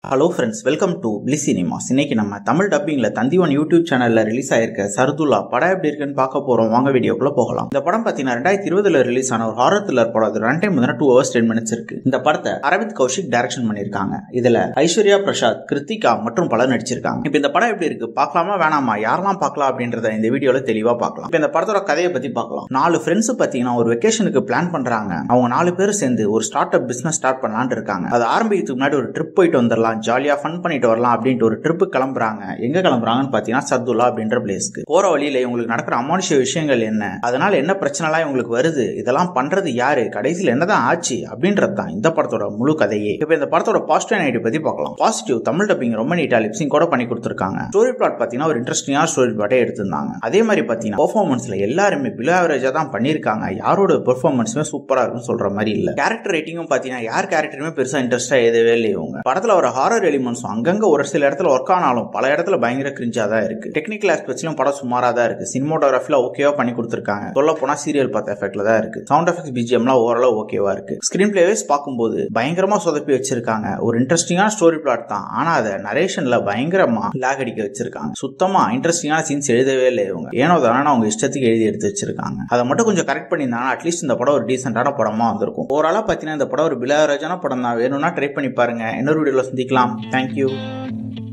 hello friends welcome to பிளி cinemas இன்னைக்கு நம்ம தமிழ் டப்பிங்ல தந்திவன் யூடியூப் சேனல்ல ரிலீஸ் ஆயிருக்க சர்துல்லா படம் எப்படி இருக்குன்னு பார்க்க போறோம் வாங்க வீடியோக்குள்ள போகலாம் இந்த படம் பார்த்தீங்கன்னா ரெண்டாயிரத்தி இருபதுல ரிலீஸ் ஆன ஒரு ஹாரர் த்ரில்லர் படம் அது ரன் டைம் வந்து டூ ஹவர்ஸ் டென் மினிட்ஸ் இருக்கு இந்த படத்தை அரவிந்த் கௌஷிக் டைரக்ஷன் பண்ணியிருக்காங்க இதுல ஐஸ்வர்யா பிரசாத் கிருத்திகா மற்றும் பலர் நடிச்சிருக்காங்க இப்போ இந்த படம் எப்படி இருக்கு பார்க்கலாமா வேணாமா யாரெல்லாம் பார்க்கலாம் அப்படின்றத இந்த வீடியோல தெளிவா பார்க்கலாம் இப்போ இந்த படத்தோட கதையை பத்தி பார்க்கலாம் நாலு ஃப்ரெண்ட்ஸ் பார்த்தீங்கன்னா ஒரு வெக்கேஷனுக்கு பிளான் பண்றாங்க அவங்க நாலு பேர் சேர்ந்து ஒரு ஸ்டார்ட் அப் பிசினஸ் ஸ்டார்ட் பண்ணலாம்னு இருக்காங்க அது ஆரம்பிக்கிறதுக்கு முன்னாடி ஒரு ட்ரிப் போயிட்டு வந்துடலாம் ஜாலியா ஃபன் பண்ணிட்டு வரலாம் அப்படின்ட்டு ஒரு ட்ரிப் கிளம்புறாங்க எங்க கிளம்புறாங்கன்னு பாத்தீங்கன்னா சர்துல்லா அப்படின்ற பிளேஸ்க்கு போற வழியில இவங்களுக்கு நடக்கிற அமானுஷ்ய விஷயங்கள் என்ன அதனால என்ன பிரச்சனைலாம் இவங்களுக்கு வருது இதெல்லாம் பண்றது யாரு கடைசியில் என்னதான் ஆச்சு அப்படின்றது தான் இந்த படத்தோட முழு கதையே இப்போ இந்த படத்தோட பாசிட்டிவ் நைட்டி பத்தி பார்க்கலாம் பாசிட்டிவ் தமிழ் டப்பிங் ரொம்ப நீட்டா லிப்சிங் கூட பண்ணி கொடுத்துருக்காங்க ஸ்டோரி பிளாட் பாத்தீங்கன்னா ஒரு இன்ட்ரெஸ்டிங்கான ஸ்டோரி பிளாட்டே எடுத்திருந்தாங்க அதே மாதிரி பாத்தீங்கன்னா பெர்ஃபார்மன்ஸ்ல எல்லாருமே பிலோ ஆவரேஜா தான் பண்ணிருக்காங்க யாரோட பெர்ஃபார்மன்ஸுமே சூப்பரா இருக்குன்னு சொல்ற மாதிரி இல்ல கேரக்டர் ரேட்டிங்கும் பாத்தீங்கன்னா யார் கேரக்டருமே பெருசா இன்ட்ரெஸ்டா எதுவே இல்லை இவங்க படத்துல ஒரு ஹாரர் எலிமெண்ட்ஸும் அங்கங்க ஒரு சில இடத்துல ஒர்க் ஆனாலும் பல இடத்துல பயங்கர கிரிஞ்சா தான் இருக்கு டெக்னிக்கல் ஆஸ்பெக்ட்ஸ்லயும் படம் சுமாரா தான் இருக்கு சினிமோட்டோகிராஃபில ஓகேவா பண்ணி கொடுத்துருக்காங்க சொல்ல போனா சீரியல் பார்த்த எஃபெக்ட்ல தான் இருக்கு சவுண்ட் எஃபெக்ட்ஸ் பிஜிஎம்லாம் ஓரளவு ஓகேவா இருக்கு ஸ்கிரீன் பிளேவேஸ் பார்க்கும்போது பயங்கரமா சொதப்பி வச்சிருக்காங்க ஒரு இன்ட்ரெஸ்டிங்கான ஸ்டோரி பிளாட் தான் ஆனா அதை நரேஷன்ல பயங்கரமா லாக் அடிக்க வச்சிருக்காங்க சுத்தமா இன்ட்ரெஸ்டிங்கான சீன்ஸ் எழுதவே இல்லை இவங்க ஏனோ தானே அவங்க இஷ்டத்துக்கு எழுதி எடுத்து வச்சிருக்காங்க அதை மட்டும் கொஞ்சம் கரெக்ட் பண்ணியிருந்தாங்கன்னா அட்லீஸ்ட் இந்த படம் ஒரு டீசென்டான படமா வந்திருக்கும் ஓவராலா பார்த்தீங்கன்னா இந்த படம் ஒரு பிலாவரேஜான படம் தான் வேணும்னா ட்ரை பண்ணி பாருங்க இன்னொரு வீடியோல சந்திக்கலாம் தேங்க்யூ